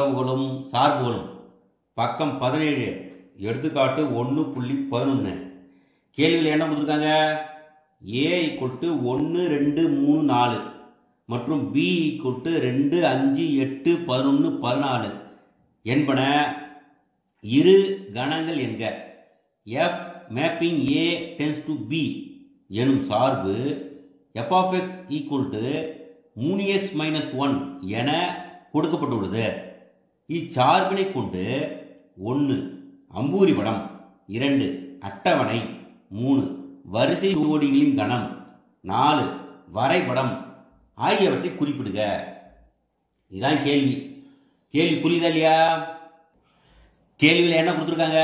உறவுகளும் சார்புகளும் பக்கம் பதினேழு எடுத்துக்காட்டு ஒன்று புள்ளி பதினொன்று கேள்வியில் என்ன கொடுத்துருக்காங்க ஏ ஈக்குவல் டு ஒன்று ரெண்டு மூணு நாலு மற்றும் பி ஈக்குவல் டு ரெண்டு அஞ்சு எட்டு பதினொன்று பதினாலு என்பன இரு கணங்கள் என்க F mapping A tends to B எனும் சார்பு F of X equal to மூணு எக்ஸ் மைனஸ் ஒன் என கொடுக்கப்பட்டுள்ளது இச்சார்பினை கொண்டு ஒன்று அம்பூரி படம் இரண்டு அட்டவணை மூணு வரிசை ஜோடிகளின் கணம் நாலு வரைபடம் ஆகியவற்றை குறிப்பிடுக இதுதான் கேள்வி கேள்வி புரியுதா இல்லையா கேள்வியில் என்ன கொடுத்துருக்காங்க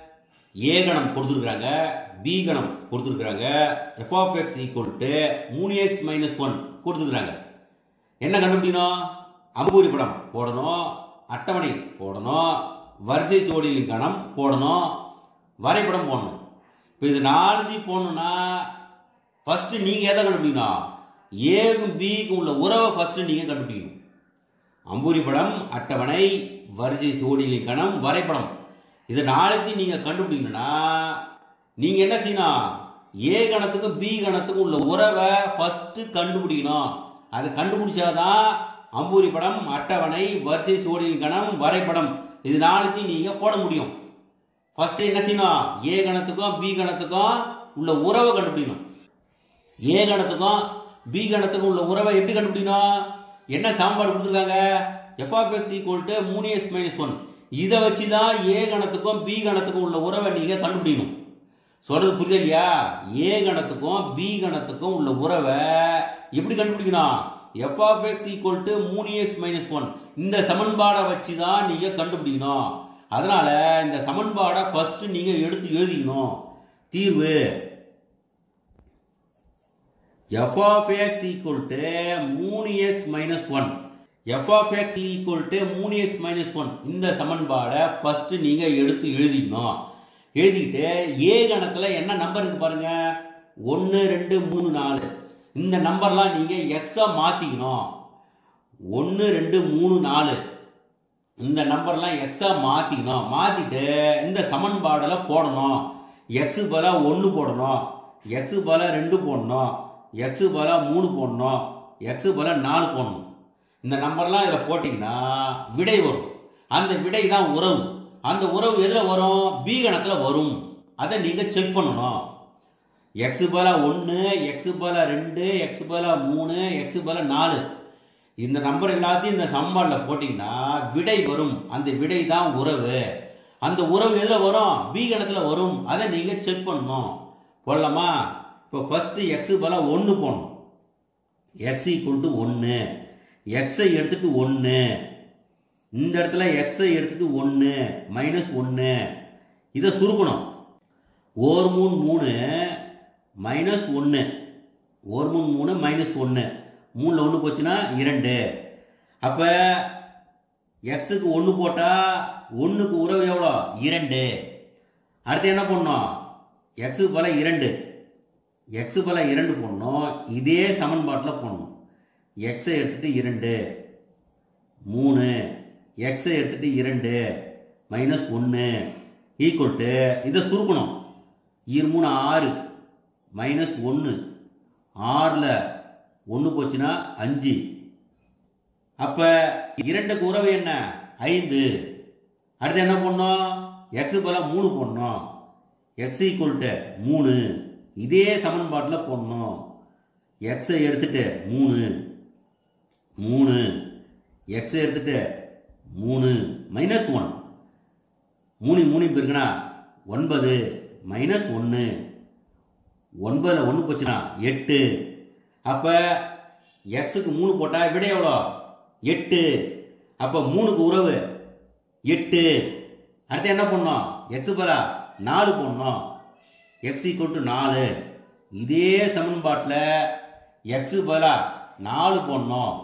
ஏ கணம் கொடுத்துருக்காங்க பி கணம் கொடுத்துருக்காங்க F of X equal to மூணு எக்ஸ் மைனஸ் ஒன் கொடுத்துருக்காங்க என்ன கண்டுபிடிக்கணும் அம்பூரி படம் போடணும் அட்டவணை போடணும் வரிசை ஜோடியின் கணம் போடணும் வரைபடம் போடணும் இப்போ இது நாலுத்தையும் போடணும்னா ஃபர்ஸ்ட் நீங்க எதை கண்டுபிடிக்கணும் ஏக்கும் பிக்கும் உள்ள உறவை ஃபர்ஸ்ட் நீங்க கண்டுபிடிக்கணும் அம்பூரி படம் அட்டவணை வரிசை ஜோடிகளின் கணம் வரைபடம் இது நாளைக்கு நீங்க கண்டுபிடிக்கணும்னா நீங்க என்ன செய்யணும் ஏ கணத்துக்கும் பி கணத்துக்கும் உள்ள உறவை ஃபர்ஸ்ட் கண்டுபிடிக்கணும் அதை கண்டுபிடிச்சாதான் அம்பூரி படம் அட்டவணை வரிசை சோடியின் கணம் வரைபடம் இது நாளைக்கு நீங்க போட முடியும் ஃபர்ஸ்ட் என்ன செய்யணும் ஏ கணத்துக்கும் பி கணத்துக்கும் உள்ள உறவை கண்டுபிடிக்கணும் ஏ கணத்துக்கும் பி கணத்துக்கும் உள்ள உறவை எப்படி கண்டுபிடிக்கணும் என்ன சாம்பாடு கொடுத்துருக்காங்க F of X equal to மூணு எக்ஸ் மைனஸ் ஒன் இதை வச்சு தான் ஏ கணத்துக்கும் பி கணத்துக்கும் உள்ள உறவை நீங்க கண்டுபிடிக்கணும் சொல்றது புரியுது இல்லையா ஏ கணத்துக்கும் பி கணத்துக்கும் உள்ள உறவை எப்படி கண்டுபிடிக்கணும் F of X equal to மூணு எக்ஸ் மைனஸ் ஒன் இந்த சமன்பாடை வச்சு தான் நீங்க கண்டுபிடிக்கணும் அதனால இந்த சமன்பாடை ஃபர்ஸ்ட் நீங்க எடுத்து எழுதிக்கணும் தீர்வு F of X equal to மூணு X minus one F of X equal to மூணு எக்ஸ் மைனஸ் ஒன் இந்த சமன்பாடை ஃபர்ஸ்ட் நீங்க எடுத்து எழுதிக்கணும் எழுதிக்கிட்டு ஏ கணக்குல என்ன நம்பர் இருக்கு பாருங்க ஒன்று ரெண்டு மூணு நாலு இந்த நம்பர்லாம் நீங்க எக்ஸா மாத்திக்கணும் ஒன்று ரெண்டு மூணு நாலு இந்த நம்பர்லாம் எக்ஸா மாத்திக்கணும் மாத்திட்டு இந்த சமன்பாடில் போடணும் எக்ஸு பல ஒன்று போடணும் எக்ஸு பல ரெண்டு போடணும் எக்ஸு பல மூணு போடணும் எக்ஸு பல நாலு போடணும் இந்த நம்பர்லாம் இதில் போட்டிங்கன்னா விடை வரும் அந்த விடை தான் உறவு அந்த உறவு எதில் வரும் பி கணக்கில் வரும் அதை நீங்கள் செக் பண்ணணும் எக்ஸு பல ஒன்று எக்ஸு பல ரெண்டு எக்ஸு பல மூணு எக்ஸு பல நாலு இந்த நம்பர் எல்லாத்தையும் இந்த சம்பாடில் போட்டிங்கன்னா விடை வரும் அந்த விடை தான் உறவு அந்த உறவு எதில் வரும் பி கணத்தில் வரும் அதை நீங்கள் செக் பண்ணணும் போடலாமா இப்போ ஃபஸ்ட்டு எக்ஸு பல ஒன்று போடணும் எக்ஸ் ஈக்குவல் டு ஒன்று எக்ஸை எடுத்துட்டு ஒன்று இந்த இடத்துல எக்ஸை எடுத்துட்டு ஒன்று மைனஸ் ஒன்று இதை சுருக்கணும் ஓர் மூணு மூணு மைனஸ் ஒன்று ஓர் மூணு மூணு மைனஸ் ஒன்று மூணில் ஒன்று போச்சுன்னா இரண்டு அப்போ எக்ஸுக்கு ஒன்று போட்டால் ஒன்றுக்கு உறவு எவ்வளோ இரண்டு அடுத்து என்ன பண்ணோம் எக்ஸுக்கு பல இரண்டு எக்ஸு பல இரண்டு போடணும் இதே சமன்பாட்டில் போடணும் எக்ஸை எடுத்துட்டு இரண்டு மூணு எக்ஸை எடுத்துட்டு இரண்டு மைனஸ் ஒன்று ஈக்குவல் டு இதை சுருக்கணும் இரு மூணு ஆறு மைனஸ் ஒன்று ஆறில் ஒன்று போச்சுன்னா அஞ்சு அப்போ இரண்டுக்கு உறவு என்ன ஐந்து அடுத்து என்ன பண்ணோம் எக்ஸு போல மூணு போடணும் எக்ஸ் ஈக்குவல் டு மூணு இதே சமன்பாட்டில் போடணும் எக்ஸை எடுத்துட்டு மூணு மூணு எக்ஸை எடுத்துட்டு மூணு மைனஸ் ஒன் மூணு மூணு இருக்குன்னா ஒன்பது மைனஸ் ஒன்று ஒன்பதில் ஒன்று போச்சுன்னா எட்டு அப்போ எக்ஸுக்கு மூணு போட்டால் விட எவ்வளோ எட்டு அப்போ மூணுக்கு உறவு எட்டு அடுத்து என்ன பண்ணோம் எக்ஸ் பலா நாலு போடணும் எக்ஸ் ஈக்குவல் டு நாலு இதே சமன்பாட்டில் எக்ஸ் பலா நாலு போடணும்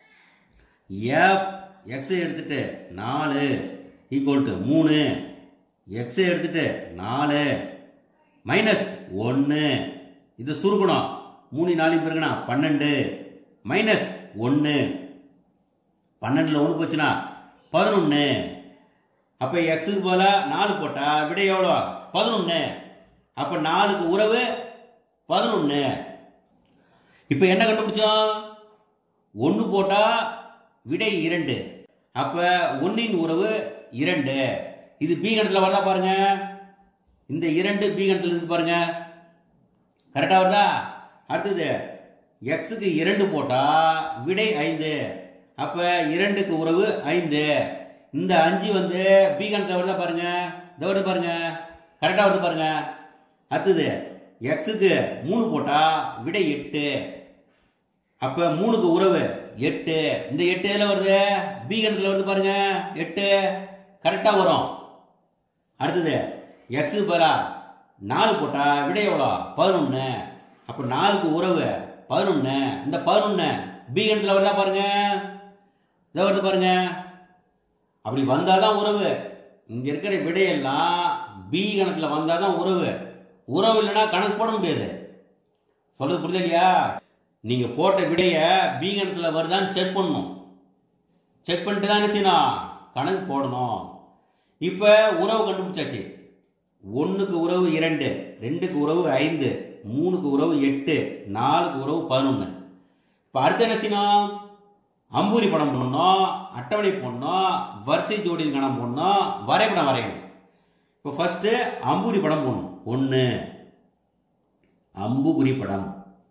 எஃப் எக்ஸை எடுத்துட்டு நாலு ஈக்குவல் டு மூணு எக்ஸை எடுத்துட்டு நாலு மைனஸ் ஒன்று இது சுருக்கணும் மூணு நாலு பிறகுனா பன்னெண்டு மைனஸ் ஒன்று பன்னெண்டில் ஒன்று போச்சுன்னா பதினொன்று அப்போ எக்ஸுக்கு பதிலாக நாலு போட்டா விடை எவ்வளோ பதினொன்று அப்போ நாலுக்கு உறவு பதினொன்று இப்போ என்ன கண்டுபிடிச்சோம் ஒன்று போட்டால் விடை இரண்டு அப்போ ஒன்றின் உறவு இரண்டு இது பி கணத்தில் வருதா பாருங்க இந்த இரண்டு பி கணத்தில் இருக்கு பாருங்க கரெக்டாக வருதா அடுத்தது எக்ஸுக்கு இரண்டு போட்டால் விடை ஐந்து அப்போ இரண்டுக்கு உறவு ஐந்து இந்த அஞ்சு வந்து பி கணத்தில் வருதா பாருங்க இந்த வருது பாருங்க கரெக்டாக வருது பாருங்க அடுத்தது எக்ஸுக்கு மூணு போட்டால் விடை எட்டு அப்போ மூணுக்கு உறவு எட்டு இந்த எட்டு எதில் வருது பி கணத்தில் வருது பாருங்க எட்டு கரெக்டாக வரும் அடுத்தது எக்ஸுக்கு பதிலா நாலு போட்டா விடை எவ்வளோ பதினொன்று அப்போ நாலுக்கு உறவு பதினொன்று இந்த பதினொன்று பி கணத்தில் வருதா பாருங்க இதை வருது பாருங்க அப்படி வந்தால் தான் உறவு இங்கே இருக்கிற விடையெல்லாம் பி கணத்தில் வந்தால் தான் உறவு உறவு இல்லைன்னா கணக்கு போட முடியாது சொல்றது புரியுது இல்லையா நீங்கள் போட்ட விடைய பி கணத்தில் வருதான்னு செக் பண்ணணும் செக் பண்ணிட்டு தான் என்ன செய்யணும் கணக்கு போடணும் இப்போ உறவு கண்டுபிடிச்சாச்சு ஒன்றுக்கு உறவு இரண்டு ரெண்டுக்கு உறவு ஐந்து மூணுக்கு உறவு எட்டு நாலுக்கு உறவு பதினொன்று இப்போ அடுத்து என்ன செய்யணும் அம்பூரி படம் போடணும் அட்டவணை போடணும் வரிசை ஜோடியில் கணம் போடணும் வரைபடம் வரையணும் இப்போ ஃபர்ஸ்ட் அம்பூரி படம் போடணும் ஒன்று அம்புகுறி படம்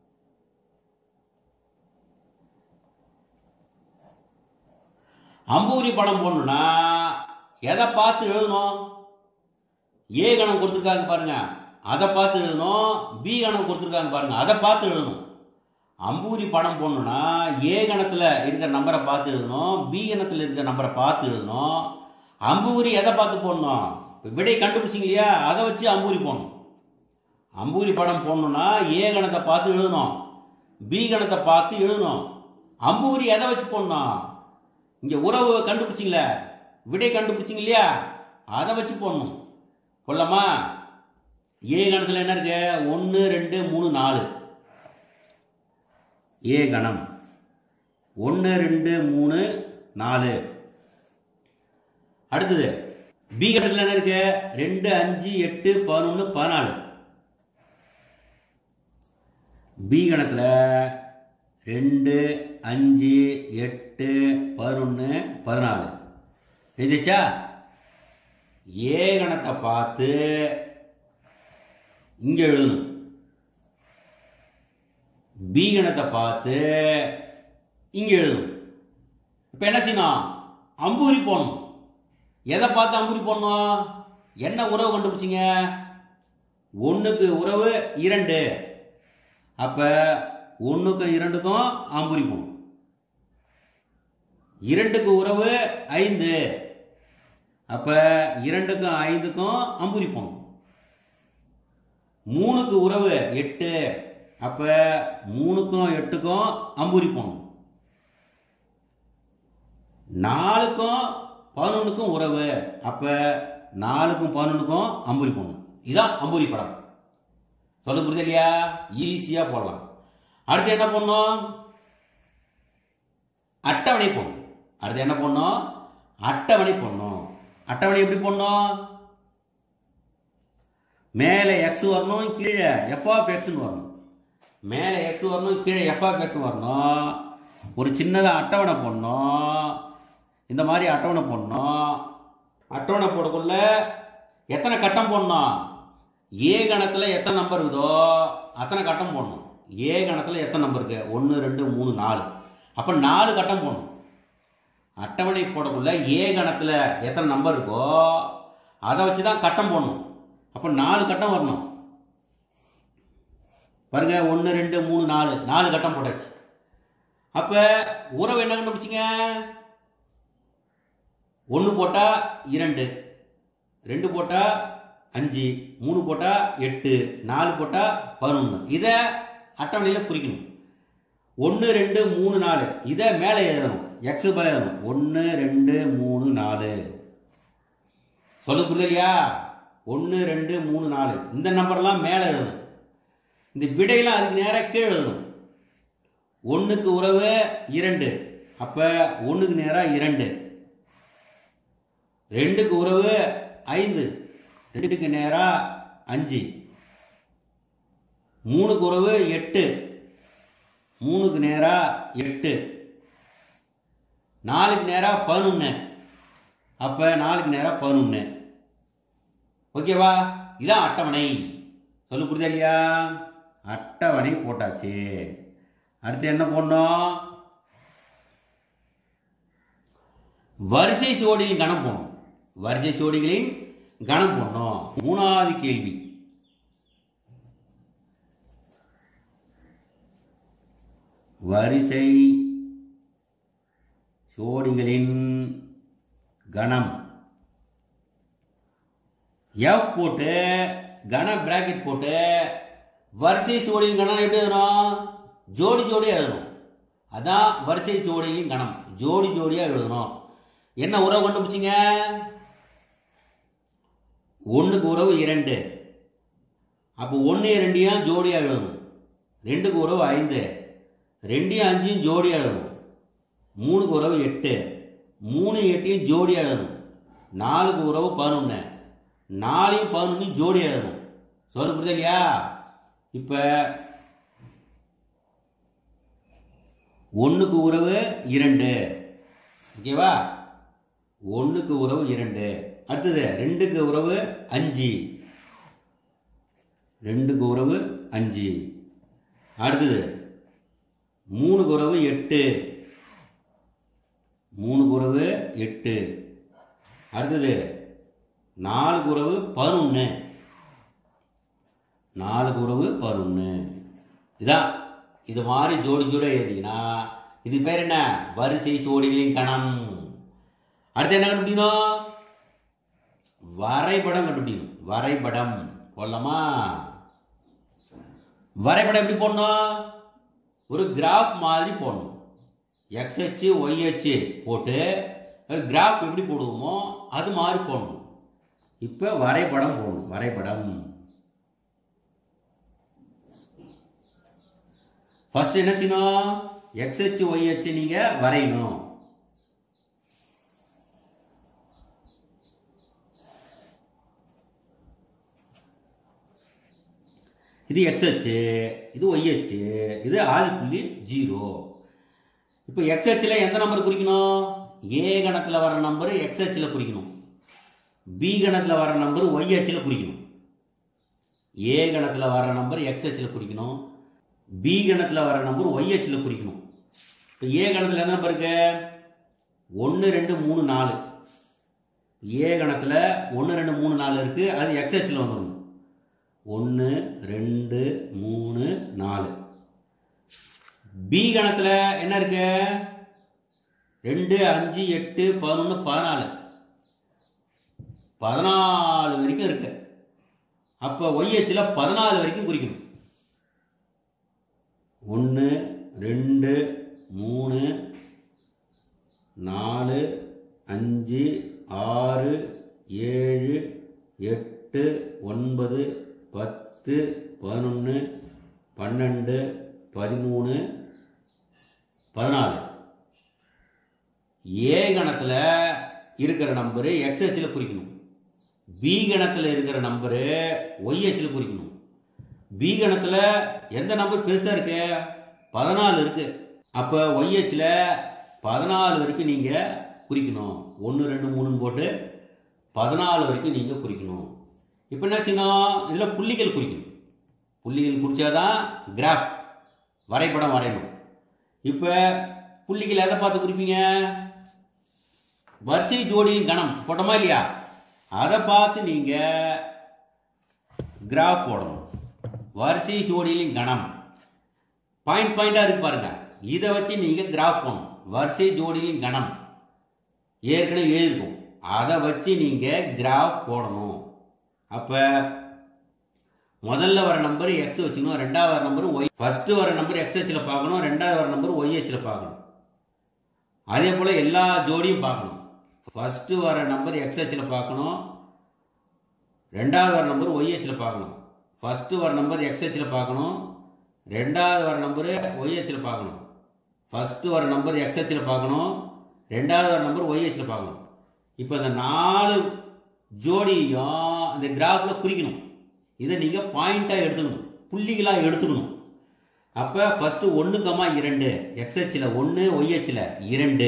அம்பூரி படம் போடணும்னா எதை பார்த்து எழுதணும் ஏ கணம் கொடுத்துருக்காங்க பாருங்க அதை பார்த்து எழுதணும் பி கணம் கொடுத்துருக்காங்க பாருங்க அதை பார்த்து எழுதணும் அம்பூரி படம் போடணும்னா ஏ கணத்தில் இருக்கிற நம்பரை பார்த்து எழுதணும் பி கணத்தில் இருக்கிற நம்பரை பார்த்து எழுதணும் அம்பூரி எதை பார்த்து போடணும் இப்ப விடை கண்டுபிடிச்சிங்க இல்லையா அதை வச்சு அம்பூரி போடணும் அம்பூரி படம் போடணும்னா ஏ கணத்தை பார்த்து எழுதணும் பி கணத்தை பார்த்து எழுதணும் அம்பூரி எதை வச்சு போடணும் இங்க உறவு கண்டுபிடிச்சிங்களே விடை கண்டுபிடிச்சிங்க இல்லையா அதை வச்சு போடணும் கொள்ளமா ஏ கணத்தில் என்ன இருக்கு ஒன்று ரெண்டு மூணு நாலு ஏ கணம் ஒன்று ரெண்டு மூணு நாலு அடுத்தது பி கணத்தில் என்ன இருக்கு ரெண்டு அஞ்சு எட்டு பதினொன்று பதினாலு பி கணத்தில் ரெண்டு அஞ்சு எட்டு பதினொன்று பதினாலு எழுதிச்சா ஏ கணத்தை பார்த்து இங்க எழுதணும் பி கணத்தை பார்த்து இங்க எழுதணும் இப்ப என்ன செய்யணும் அம்பூரி போடணும் எதை பார்த்து அம்பூரி போடணும் என்ன உறவு கண்டுபிடிச்சிங்க ஒண்ணுக்கு உறவு இரண்டு அப்ப ஒண்ணுக்கும் இரண்டுக்கும் அம்புரி போகணும் இரண்டுக்கு உறவு ஐந்து அப்ப இரண்டுக்கும் ஐந்துக்கும் அம்புரி போகணும் மூணுக்கு உறவு எட்டு அப்ப மூணுக்கும் எட்டுக்கும் அம்புரி போகணும் நாலுக்கும் பதினொன்றுக்கும் உறவு அப்ப நாலுக்கும் பதினொன்றுக்கும் அம்புரி போகணும் இதான் அம்புரி படம் சொல்ல புரியுது இல்லையா ஈஸியா போடலாம் அடுத்து என்ன பண்ணணும் அட்டவணை போடணும் அடுத்து என்ன பண்ணணும் அட்டவணை போடணும் அட்டவணை எப்படி போடணும் மேலே எக்ஸ் வரணும் கீழே எஃப் ஆஃப் எக்ஸ்னு வரணும் மேலே எக்ஸ் வரணும் கீழே எஃப் ஆஃப் எக்ஸ் வரணும் ஒரு சின்னதாக அட்டவணை போடணும் இந்த மாதிரி அட்டவணை போடணும் அட்டவணை போடக்குள்ள எத்தனை கட்டம் போடணும் ஏ கணத்தில் எத்தனை நம்பர் இருக்குதோ அத்தனை கட்டம் போடணும் ஏ கணத்தில் எத்தனை நம்பர் இருக்கு ஒன்று ரெண்டு மூணு நாலு அப்போ நாலு கட்டம் போடணும் அட்டவணை போடக்குள்ள ஏ கணத்தில் எத்தனை நம்பர் இருக்கோ அதை வச்சு தான் கட்டம் போடணும் அப்போ நாலு கட்டம் வரணும் பாருங்க ஒன்று ரெண்டு மூணு நாலு நாலு கட்டம் போட்டாச்சு அப்போ உறவு என்ன கண்டுபிடிச்சிங்க ஒன்று போட்டால் இரண்டு ரெண்டு போட்டால் அஞ்சு மூணு போட்டால் எட்டு நாலு போட்டால் பதினொன்று இதை அட்டவணையில் குறிக்கணும் ஒன்று ரெண்டு மூணு நாலு இதை மேலே எழுதணும் எக்ஸ் மேலே எழுதணும் ஒன்று ரெண்டு மூணு நாலு சொல்ல புரியலையா ஒன்று ரெண்டு மூணு நாலு இந்த நம்பர்லாம் மேலே எழுதணும் இந்த விடையெல்லாம் அதுக்கு நேராக கீழே எழுதணும் ஒன்றுக்கு உறவு இரண்டு அப்போ ஒன்றுக்கு நேராக இரண்டு ரெண்டுக்கு உறவு ஐந்து ரெண்டுக்கு நேரா அஞ்சு மூணுக்கு உறவு எட்டு மூணுக்கு நேரா எட்டு நாலுக்கு நேரா பதினொன்று அப்போ நாலுக்கு நேரா பதினொன்று ஓகேவா இதான் அட்டவணை சொல்லு புரியுதா இல்லையா அட்டவணை போட்டாச்சு அடுத்து என்ன போடணும் வரிசை சோடியின் கணம் போடணும் வரிசை சோடிகளின் கணம் போடணும் மூணாவது கேள்வி வரிசை சோடிகளின் கணம் எஃப் போட்டு கன பிராக்கெட் போட்டு வரிசை ஜோடியின் கணம் எப்படி எழுதணும் ஜோடி ஜோடி எழுதணும் அதான் வரிசை ஜோடியின் கணம் ஜோடி ஜோடியா எழுதணும் என்ன உறவு கண்டுபிடிச்சிங்க ஒன்றுக்கு உறவு இரண்டு அப்போ ஒன்று ரெண்டையும் ஜோடியா எழுதணும் ரெண்டுக்கு உறவு ஐந்து ரெண்டையும் அஞ்சையும் ஜோடியா எழுதணும் மூணுக்கு உறவு எட்டு மூணு எட்டையும் ஜோடியா எழுதணும் நாலுக்கு உறவு பதினொன்று நாலையும் பதினொன்று ஜோடி எழுதணும் சொல்ல புரியுது இல்லையா இப்போ ஒன்றுக்கு உறவு இரண்டு ஓகேவா ஒன்றுக்கு உறவு இரண்டு அடுத்தது ரெண்டுக்கு உறவு அஞ்சு ரெண்டுக்கு உறவு அஞ்சு அடுத்தது மூணுக்கு உறவு எட்டு மூணுக்கு உறவு எட்டு அடுத்தது நாலுக்கு உறவு பதினொன்று நாலுக்கு உறவு பதினொன்று இதான் இது மாதிரி ஜோடி ஜோடி எழுதிங்கன்னா இது பேர் என்ன வரிசை ஜோடிகளின் கணம் அடுத்து என்ன கண்டுபிடிக்கணும் வரைபடம் கண்டுபிடிக்கணும் வரைபடம் போடலாமா வரைபடம் எப்படி போடணும் ஒரு கிராஃப் மாதிரி போடணும் எக்ஸ் அச்சு ஒய் அச்சு போட்டு கிராஃப் எப்படி போடுவோமோ அது மாதிரி போடணும் இப்போ வரைபடம் போடணும் வரைபடம் ஃபர்ஸ்ட் என்ன செய்யணும் எக்ஸ் அச்சு ஒய் அச்சு நீங்க வரையணும் இது எக்ஸ் அச்சு இது ஒய் அச்சு இது ஆறு புள்ளி ஜீரோ இப்போ எக்ஸ் அச்சில் எந்த நம்பர் குறிக்கணும் ஏ கணத்தில் வர நம்பர் எக்ஸ் அச்சில் குறிக்கணும் பி கணத்தில் வர நம்பர் ஒய் அச்சில் குறிக்கணும் ஏ கணத்தில் வர நம்பர் எக்ஸ் அச்சில் குறிக்கணும் பி கணத்தில் வர நம்பர் ஒய் அச்சில் குறிக்கணும் இப்போ ஏ கணத்தில் எந்த நம்பர் இருக்கு ஒன்று ரெண்டு மூணு நாலு ஏ கணத்தில் ஒன்று ரெண்டு மூணு நாலு இருக்கு அது எக்ஸ் அச்சில் வந்துடணும் ஒன்று ரெண்டு மூணு நாலு பி கணத்தில் என்ன இருக்கு ரெண்டு அஞ்சு எட்டு பதினொன்று பதினாலு பதினாலு வரைக்கும் இருக்கு அப்போ ஒய்ஹெச்சில் பதினாலு வரைக்கும் குறிக்கணும் ஒன்று ரெண்டு மூணு நாலு அஞ்சு ஆறு ஏழு எட்டு ஒன்பது பத்து பதினொன்று பன்னெண்டு பதிமூணு பதினாலு ஏ கணத்தில் இருக்கிற நம்பரு எக்ஸ் ஹெச்சில் குறிக்கணும் பி கணத்தில் இருக்கிற நம்பரு ஒய் ஹெச்சில் குறிக்கணும் பி கணத்தில் எந்த நம்பர் பெருசாக இருக்கு பதினாலு இருக்கு அப்போ ஒய் ஹெச்சில் பதினாலு வரைக்கும் நீங்கள் குறிக்கணும் ஒன்று ரெண்டு மூணுன்னு போட்டு பதினாலு வரைக்கும் நீங்கள் குறிக்கணும் இப்போ என்ன செய்யணும் இதில் புள்ளிகள் குறிக்கணும் புள்ளிகள் குறிச்சாதான் கிராஃப் வரைபடம் வரையணும் இப்போ புள்ளிகள் எதை பார்த்து குறிப்பீங்க வரிசை ஜோடியின் கணம் போட்டோமா இல்லையா அதை பார்த்து நீங்க கிராஃப் போடணும் வரிசை ஜோடியின் கணம் பாயிண்ட் பாயிண்டா இருக்கு பாருங்க இதை வச்சு நீங்க கிராஃப் போடணும் வரிசை ஜோடியின் கணம் ஏற்கனவே எழுதிருக்கும் அதை வச்சு நீங்க கிராஃப் போடணும் அப்ப முதல்ல வர நம்பர் எக்ஸ் வச்சுக்கணும் ரெண்டாவது வர நம்பர் ஒய் ஃபர்ஸ்ட் வர நம்பர் எக்ஸ் ஹெச்சில் பார்க்கணும் ரெண்டாவது வர நம்பர் ஒய் ஹெச்சில் பார்க்கணும் அதே போல எல்லா ஜோடியும் பார்க்கணும் ஃபர்ஸ்ட் வர நம்பர் எக்ஸ் ஹெச்சில் பார்க்கணும் ரெண்டாவது வர நம்பர் ஒய் ஹெச்சில் பார்க்கணும் ஃபர்ஸ்ட் வர நம்பர் எக்ஸ் ஹெச்சில் பார்க்கணும் ரெண்டாவது வர நம்பர் ஒய் ஹெச்சில் பார்க்கணும் ஃபர்ஸ்ட் வர நம்பர் எக்ஸ் ஹெச்சில் பார்க்கணும் ரெண்டாவது வர நம்பர் ஒய் ஹெச்சில் பார்க்கணும் இப்போ இந்த நாலு ஜோடியும் அந்த கிராஃபில் குறிக்கணும் இதை நீங்கள் பாயிண்டாக எடுத்துக்கணும் புள்ளிகளாக எடுத்துக்கணும் அப்போ ஃபஸ்ட்டு ஒன்று கமா இரண்டு எக்ஸ்ஹெச்சில் ஒன்று ஒய்ஹெச்சில் இரண்டு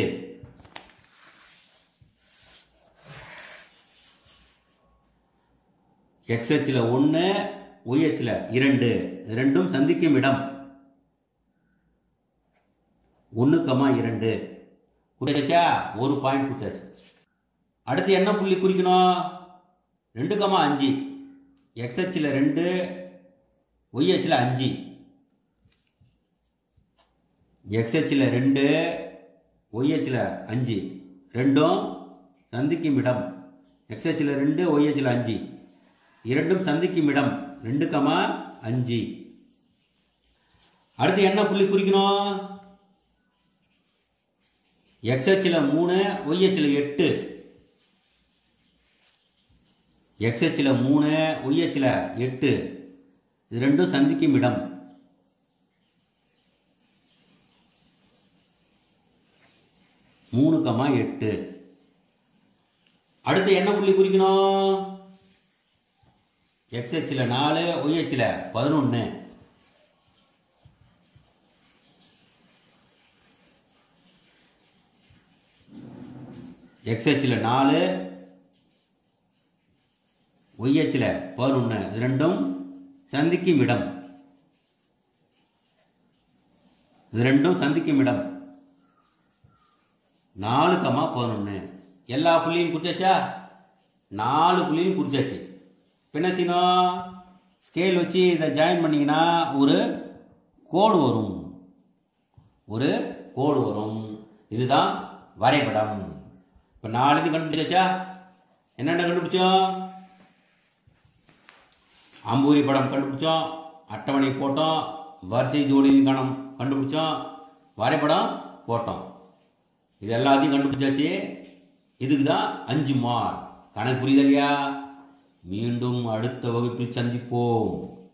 எக்ஸ்ஹெச்சில் ஒன்று ஒய்ஹெச்சில் இரண்டு இது ரெண்டும் சந்திக்கும் இடம் ஒன்று கமா இரண்டு குறிச்சா ஒரு பாயிண்ட் கொடுத்தாச்சு அடுத்து என்ன புள்ளி குறிக்கணும் ரெண்டு கமா அஞ்சு எக்ஸ்ஹெச்சில் ரெண்டு ஒய்ஹெச்சில் அஞ்சு எக்ஸ்ஹெச்சில் ரெண்டு ஒய்ஹெச்சில் அஞ்சு ரெண்டும் சந்திக்கும் இடம் எக்ஸ்ஹெச்சில் ரெண்டு ஒய்ஹெச்சில் அஞ்சு இரண்டும் சந்திக்கும் இடம் ரெண்டு கமா அஞ்சு அடுத்து என்ன புள்ளி குறிக்கணும் எக்ஸ்ஹெச்சில் மூணு ஒய்ஹெச்சில் எட்டு எக்ஸ்ஹெச்சில் மூணு ஒய்ஹெச்சில் எட்டு இது ரெண்டும் சந்திக்கும் இடம் மூணு கமா எட்டு அடுத்து என்ன புள்ளி குறிக்கணும் எக்ஸ்ஹெச்சில் நாலு ஒய்ஹெச்சில் பதினொன்று எக்ஸ்ஹெச்சில் நாலு ஒய்ஹெச்சில் பதினொன்று இது ரெண்டும் சந்திக்கும் இடம் இது ரெண்டும் சந்திக்கும் இடம் நாலு கமா பதினொன்று எல்லா புள்ளியும் குறிச்சாச்சா நாலு புள்ளியும் குறிச்சாச்சு இப்போ என்ன செய்யணும் ஸ்கேல் வச்சு இதை ஜாயின் பண்ணிங்கன்னா ஒரு கோடு வரும் ஒரு கோடு வரும் இதுதான் வரைபடம் இப்போ நாலு இது கண்டுபிடிச்சாச்சா என்னென்ன கண்டுபிடிச்சோம் ஆம்பூரி படம் கண்டுபிடிச்சோம் அட்டவணை போட்டோம் வரிசை ஜோடியின் கணம் கண்டுபிடிச்சோம் வரைபடம் போட்டோம் இது எல்லாத்தையும் கண்டுபிடிச்சாச்சு இதுக்கு தான் அஞ்சு மார்க் கணக்கு புரியுதா இல்லையா மீண்டும் அடுத்த வகுப்பில் சந்திப்போம்